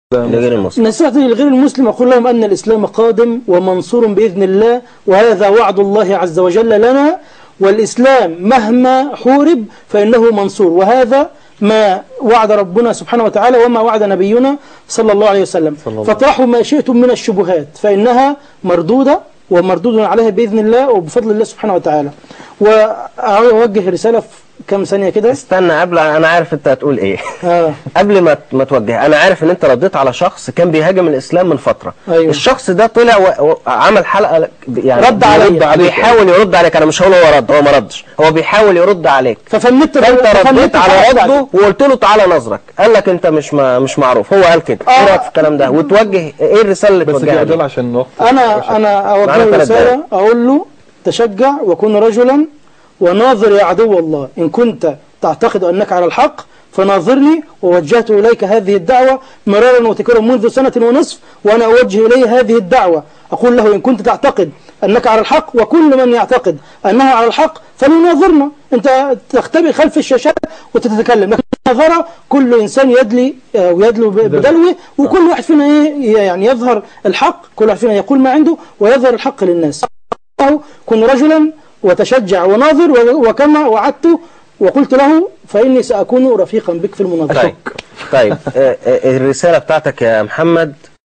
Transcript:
لغير المسلم نصيحتي للغير المسلم أقول لهم أن الإسلام قادم ومنصور بإذن الله وهذا وعد الله عز وجل لنا والإسلام مهما حورب فإنه منصور وهذا ما وعد ربنا سبحانه وتعالى وما وعد نبينا صلى الله عليه وسلم الله. فاطرحوا ما شئتم من الشبهات فإنها مردودة ومردود عليها بإذن الله وبفضل الله سبحانه وتعالى وأوجه رسالة في كم ثانية كده استنى قبل انا عارف انت هتقول ايه آه. قبل ما ما توجه انا عارف ان انت رديت على شخص كان بيهاجم الاسلام من فتره أيوة. الشخص ده طلع وعمل حلقه يعني رد عليا. بيرد عليك. بيحاول يرد عليك انا مش هقول هو رد هو ما ردش هو بيحاول يرد عليك ففندت فانت فندت رديت على الحلقة رده وقلت له تعالى نظرك قال لك انت مش ما مش معروف هو قال كده ايه آه. رايك في الكلام ده وتوجه ايه الرساله اللي بس دي توجهها عدل له؟ عشان نوقف أنا أنا معنا أوجه ثلاث رسالة أقول له تشجع وكن رجلا وناظر يا عدو الله إن كنت تعتقد أنك على الحق فناظرني ووجهت إليك هذه الدعوة مرارا وتكرارا منذ سنة ونصف وأنا أوجه إليه هذه الدعوة أقول له إن كنت تعتقد أنك على الحق وكل من يعتقد أنه على الحق فليناظرنا أنت تختبئ خلف الشاشات وتتكلم لكن المناظرة كل إنسان يدلي آه، ويدلو ب- بدلوه وكل واحد فينا إيه يعني يظهر الحق كل واحد فينا يقول ما عنده ويظهر الحق للناس له كن رجلا وتشجع وناظر و- وكما وعدت وقلت له فإني سأكون رفيقا بك في المناظرة طيب طيب آه، آه، الرسالة بتاعتك يا محمد